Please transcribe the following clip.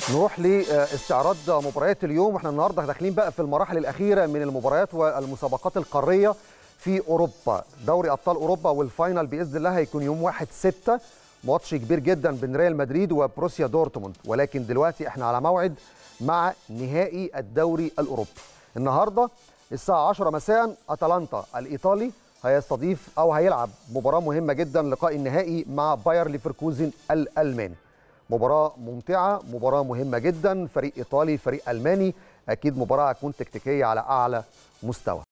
نروح لاستعراض مباريات اليوم واحنا النهارده داخلين بقى في المراحل الاخيره من المباريات والمسابقات القاريه في اوروبا دوري ابطال اوروبا والفاينل باذن الله هيكون يوم 1 6 ماتش كبير جدا بين ريال مدريد وبروسيا دورتموند ولكن دلوقتي احنا على موعد مع نهائي الدوري الاوروبي النهارده الساعه 10 مساء اتلانتا الايطالي هيستضيف او هيلعب مباراه مهمه جدا لقاء النهائي مع باير ليفركوزن الالماني مباراة ممتعة مباراة مهمة جدا فريق إيطالي فريق ألماني أكيد مباراة هتكون تكتيكية على أعلى مستوى